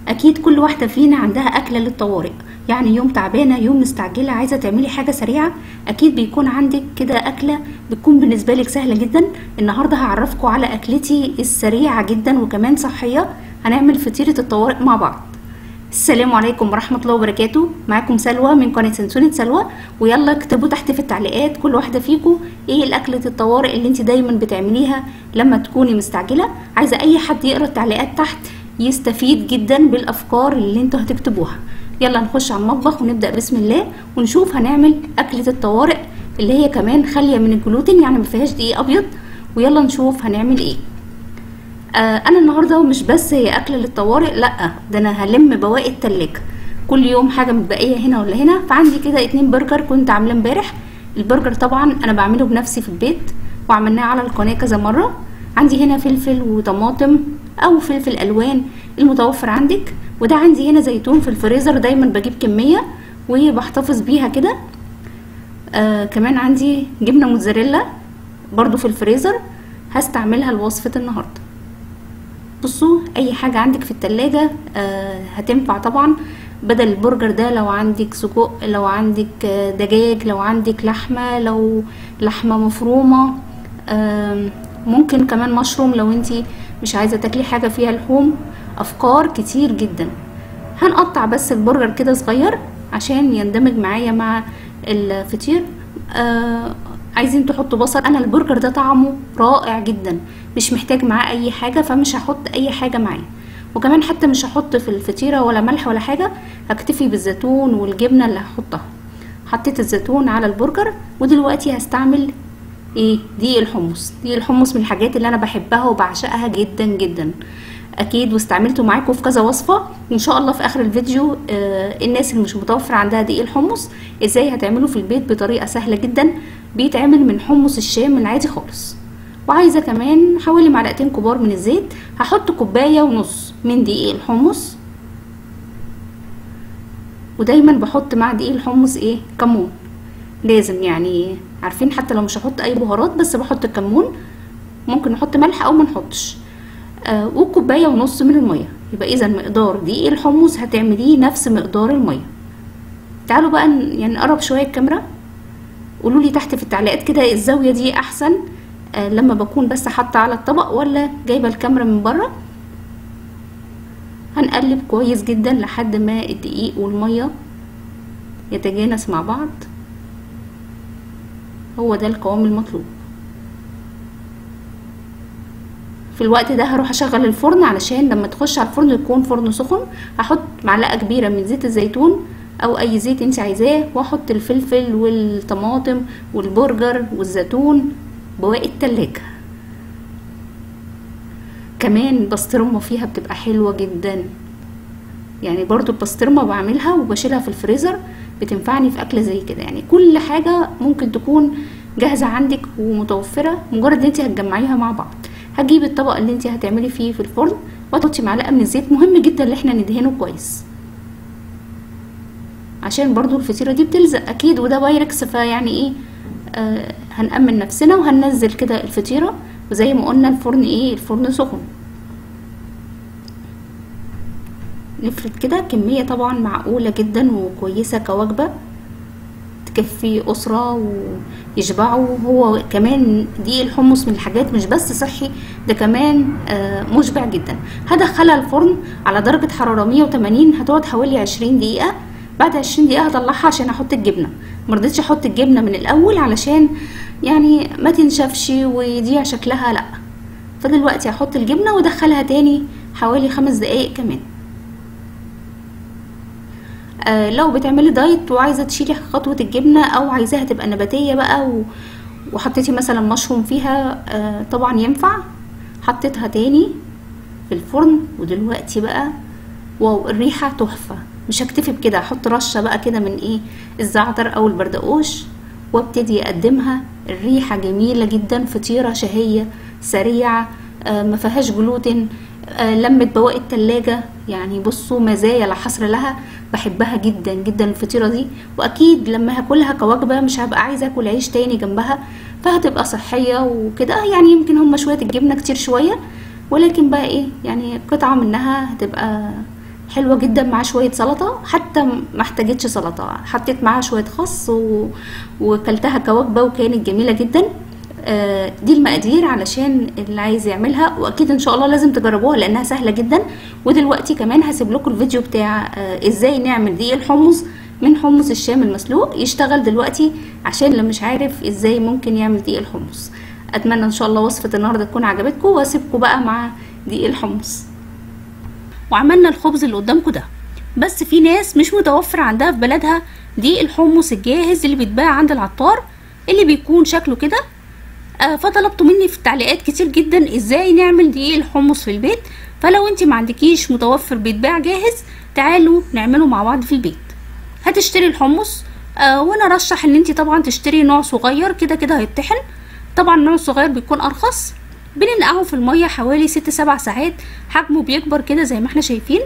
اكيد كل واحده فينا عندها اكله للطوارئ يعني يوم تعبانه يوم مستعجله عايزه تعملي حاجه سريعه اكيد بيكون عندك كده اكله بتكون بالنسبه لك سهله جدا النهارده هعرفكم على اكلتي السريعه جدا وكمان صحيه هنعمل فطيره الطوارئ مع بعض السلام عليكم ورحمة الله وبركاته معاكم سلوى من قناة سنسونة سلوى ويلا اكتبوا تحت في التعليقات كل واحدة فيكم ايه الأكلة الطوارئ اللي انت دايما بتعمليها لما تكوني مستعجلة عايزة اي حد يقرأ التعليقات تحت يستفيد جدا بالأفكار اللي انتوا هتكتبوها يلا نخش على المطبخ ونبدأ بسم الله ونشوف هنعمل أكلة الطوارئ اللي هي كمان خالية من الجلوتين يعني مفيهاش دقيق أبيض ويلا نشوف هنعمل ايه آه انا النهارده مش بس هي اكل للطوارئ لا ده انا هلم بواقي التلاجة كل يوم حاجه متبقيه هنا ولا هنا فعندي كده اتنين برجر كنت عاملاه امبارح البرجر طبعا انا بعمله بنفسي في البيت وعملناه على القناه كذا مره عندي هنا فلفل وطماطم او فلفل الوان المتوفر عندك وده عندي هنا زيتون في الفريزر دايما بجيب كميه وبحتفظ بيها كده آه كمان عندي جبنه موتزاريلا برضو في الفريزر هستعملها لوصفه النهارده بصوا اي حاجة عندك في التلاجة آه هتنفع طبعا بدل البرجر ده لو عندك سجق لو عندك آه دجاج لو عندك لحمة لو لحمة مفرومة آه ممكن كمان مشروم لو انتي مش عايزة تاكلي حاجة فيها لحوم افكار كتير جدا هنقطع بس البرجر كده صغير عشان يندمج معايا مع الفطير آه عايزين تحطوا بصل انا البرجر ده طعمه رائع جدا مش محتاج معاه اي حاجه فمش هحط اي حاجه معاه وكمان حتى مش هحط في الفطيره ولا ملح ولا حاجه هكتفي بالزيتون والجبنه اللي هحطها حطيت الزيتون على البرجر ودلوقتي هستعمل ايه دقيق الحمص دقيق الحمص من الحاجات اللي انا بحبها وبعشقها جدا جدا اكيد واستعملته معاكم في كذا وصفه وان شاء الله في اخر الفيديو آه الناس اللي مش متوفر عندها دقيق الحمص ازاي هتعمله في البيت بطريقه سهله جدا بيتعمل من حمص الشام العادي خالص وعايزه كمان حوالي معلقتين كبار من الزيت هحط كوبايه ونص من دقيق الحمص ودايما بحط مع دقيق الحمص ايه كمون لازم يعني عارفين حتى لو مش هحط اي بهارات بس بحط كمون ممكن نحط ملح او ما نحطش آه وكوبايه ونص من الميه يبقى اذا مقدار دقيق الحمص هتعمليه نفس مقدار الميه تعالوا بقى يعني نقرب شويه الكاميرا قولوا لي تحت في التعليقات كده الزاويه دي احسن آه لما بكون بس حاطه على الطبق ولا جايبه الكاميرا من بره هنقلب كويس جدا لحد ما الدقيق والميه يتجانس مع بعض هو ده القوام المطلوب في الوقت ده هروح اشغل الفرن علشان لما تخش على الفرن يكون فرن سخن هحط معلقه كبيره من زيت الزيتون او اي زيت انت عايزاه واحط الفلفل والطماطم والبرجر والزيتون بواقي التلاجة كمان بسطرمة فيها بتبقى حلوة جدا يعني برضو البسطرمة بعملها وبشيلها في الفريزر بتنفعني في اكلة زي كده يعني كل حاجة ممكن تكون جاهزة عندك ومتوفرة مجرد انت هتجمعيها مع بعض هتجيبي الطبق اللي انت هتعملي فيه في الفرن وتحطي معلقة من الزيت مهم جدا ان احنا ندهنه كويس عشان برضو الفطيرة دي بتلزق اكيد وده بايركس فيعني ايه آه هنأمن نفسنا وهننزل كده الفطيرة وزي ما قلنا الفرن ايه الفرن سخن نفرد كده كمية طبعا معقولة جدا وكويسة كوجبة تكفي أسرة ويشبعوا هو كمان دي الحمص من الحاجات مش بس صحي ده كمان آه مشبع جدا هدخلها الفرن على درجة حرارة 180 هتقعد حوالي 20 دقيقة بعد 20 دقيقة هطلعها عشان احط الجبنة مرضتش احط الجبنة من الاول علشان يعني ما تنشفش ويضيع شكلها لا فدلوقتي هحط الجبنة وادخلها تاني حوالي خمس دقايق كمان آه لو بتعملي دايت وعايزة تشيلي خطوة الجبنة او عايزاها تبقى نباتية بقى و... وحطيتي مثلا مشروم فيها آه طبعا ينفع حطيتها تاني في الفرن ودلوقتي بقى واو الريحة تحفة مش هكتفي بكده احط رشه بقى كده من ايه الزعتر او البردقوش وابتدي اقدمها الريحه جميله جدا فطيره شهيه سريعه آه ما فيهاش جلوتين آه لمت بواقي التلاجة يعني بصوا مزايا لا حصر لها بحبها جدا جدا الفطيرة دي واكيد لما هاكلها كوجبة مش هبقى عايزة اكل عيش تاني جنبها فهتبقى صحية وكده يعني يمكن هما شوية الجبنة كتير شوية ولكن بقى ايه يعني قطعة منها هتبقى حلوه جدا مع شويه سلطه حتى ما احتاجتش سلطه حطيت معاها شويه خس و... وكلتها كوجبه وكانت جميله جدا آه، دي المقادير علشان اللي عايز يعملها واكيد ان شاء الله لازم تجربوها لانها سهله جدا ودلوقتي كمان هسيب لكم الفيديو بتاع آه، ازاي نعمل دقيق الحمص من حمص الشام المسلوق يشتغل دلوقتي عشان اللي مش عارف ازاي ممكن يعمل دقيق الحمص اتمنى ان شاء الله وصفه النهارده تكون عجبتكم واسيبكم بقى مع دقيق الحمص وعملنا الخبز اللي قدامكم ده بس في ناس مش متوفر عندها في بلدها دقيق الحمص الجاهز اللي بيتباع عند العطار اللي بيكون شكله كده آه فطلبتوا مني في التعليقات كتير جدا ازاي نعمل دقيق الحمص في البيت فلو انت ما عندكيش متوفر بيتباع جاهز تعالوا نعمله مع بعض في البيت هتشتري الحمص آه وانا رشح ان انت طبعا تشتري نوع صغير كده كده هيتطحن طبعا النوع الصغير بيكون ارخص بننقعه في الميه حوالي ست سبع ساعات حجمه بيكبر كده زي ما احنا شايفين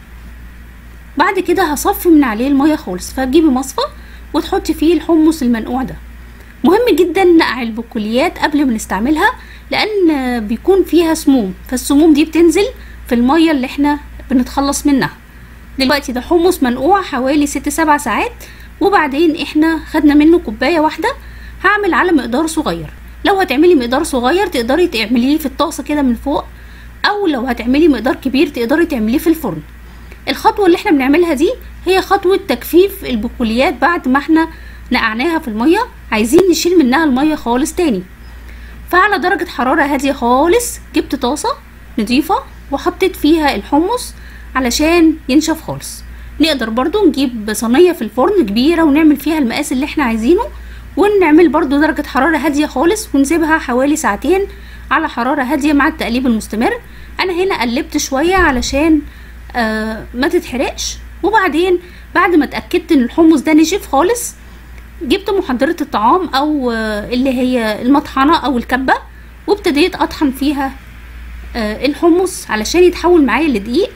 بعد كده هصفي من عليه الميه خالص فهتجيبي مصفى وتحطي فيه الحمص المنقوع ده مهم جدا نقع البقوليات قبل ما نستعملها لان بيكون فيها سموم فالسموم دي بتنزل في الميه اللي احنا بنتخلص منها دلوقتي ده حمص منقوع حوالي ست سبع ساعات وبعدين احنا خدنا منه كوبايه واحده هعمل على مقدار صغير لو هتعملي مقدار صغير تقدري تعمليه في الطاسه كده من فوق او لو هتعملي مقدار كبير تقدري تعمليه في الفرن الخطوه اللي احنا بنعملها دي هي خطوه تجفيف البقوليات بعد ما احنا نقعناها في الميه عايزين نشيل منها الميه خالص تاني فعلى درجه حراره هاديه خالص جبت طاسه نضيفه وحطيت فيها الحمص علشان ينشف خالص نقدر برضو نجيب صينيه في الفرن كبيره ونعمل فيها المقاس اللي احنا عايزينه ونعمل برضو درجة حرارة هادية خالص ونسيبها حوالي ساعتين على حرارة هادية مع التقليب المستمر انا هنا قلبت شوية علشان آه ما تتحرقش وبعدين بعد ما اتأكدت ان الحمص ده نشف خالص جبت محضرة الطعام او آه اللي هي المطحنة او الكبة وابتديت اطحن فيها آه الحمص علشان يتحول معايا لدقيق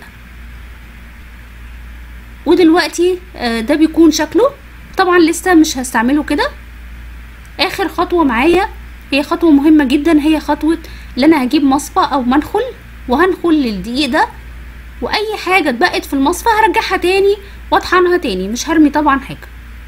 ودلوقتي آه ده بيكون شكله طبعا لسه مش هستعمله كده اخر خطوة معايا هي خطوة مهمة جدا هي خطوة اللي انا هجيب مصفى او منخل وهنخل الدقيق ده واي حاجة اتبقت في المصفى هرجعها تاني واطحنها تاني مش هرمي طبعا حاجة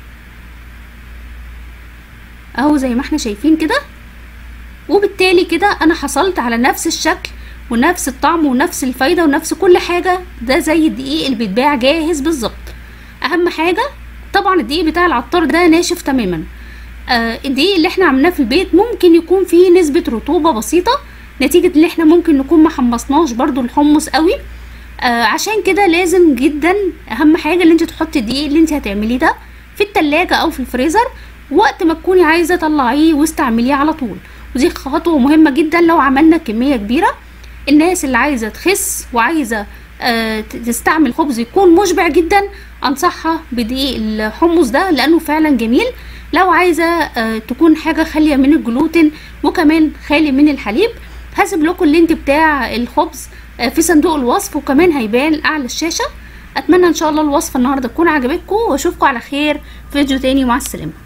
اهو زي ما احنا شايفين كده وبالتالي كده انا حصلت على نفس الشكل ونفس الطعم ونفس الفايدة ونفس كل حاجة ده زي الدقيق اللي بيتباع جاهز بالظبط اهم حاجة طبعا الدقيق بتاع العطار ده ناشف تماما آه الدقيق اللي احنا عملناه في البيت ممكن يكون فيه نسبة رطوبة بسيطة نتيجة ان احنا ممكن نكون ما حمصناش برضو الحمص قوي آه عشان كده لازم جدا اهم حاجة اللي انت تحطي الدقيق اللي انت هتعمليه ده في التلاجة او في الفريزر وقت ما تكوني عايزة طلعيه واستعمليه على طول ودي خطوة مهمة جدا لو عملنا كمية كبيرة الناس اللي عايزة تخس وعايزة آه تستعمل خبز يكون مشبع جدا انصحها بدقيق الحمص ده لانه فعلا جميل لو عايزة آه تكون حاجة خالية من الجلوتين وكمان خالي من الحليب هسيب لكم اللينك بتاع الخبز آه في صندوق الوصف وكمان هيبان اعلى الشاشة اتمنى ان شاء الله الوصفة النهاردة تكون عجبتكم واشوفكم على خير في فيديو تاني مع السلامة